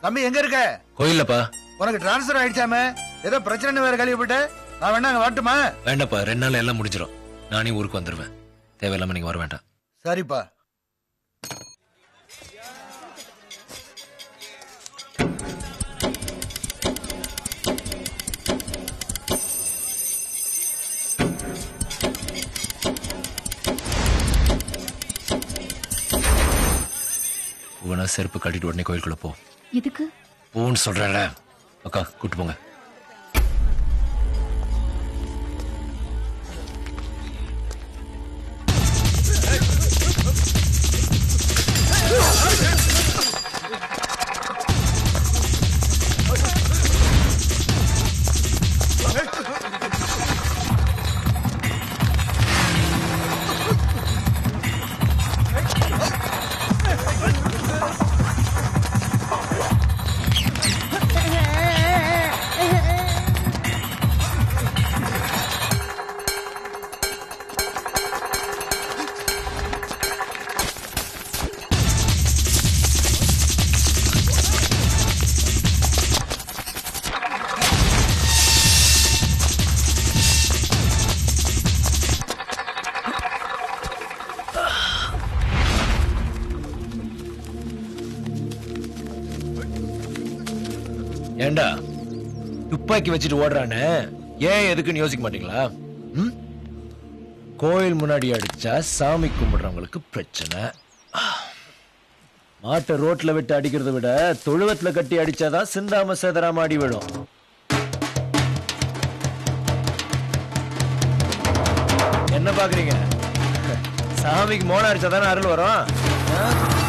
தம்பி எங்க இருக்க கோயில்லப்பா உனக்கு டிரான்ஸ்ஃபர் ஆயிடுச்சாமே ஏதோ பிரச்சனை வேற கேள்விப்பட்ட நான் வேணா அங்க வரட்டுமா வேண்டாப்பா ரெண்டு நாள் எல்லாம் முடிஞ்சிடும் நானே ஊருக்கு வந்துருவேன் தேவையில்லாம நீங்க வர வேண்டாம் சரிப்பா உன செருப்பு கட்டிட்டு உடனே கோயிலுக்குள்ள போ எதுக்கு போன்னு சொல்றேன்ல அக்கா கூட்டு போங்க ஏண்டா துப்பாக்கி வச்சுட்டு ஓடுறானே ஏன் எதுக்குன்னு யோசிக்க மாட்டீங்களா ம்? கோயில் முன்னாடி அடிச்சா சாமி கும்பிடுறவங்களுக்கு பிரச்சனை மாட்டை ரோட்ல விட்டு அடிக்கிறத விட தொழுவத்துல கட்டி அடிச்சாதான் சிந்தாம சேதராம அடி விடும் என்ன பாக்குறீங்க சாமிக்கு மோன அடிச்சாதானே அருள் வரும் ஆ?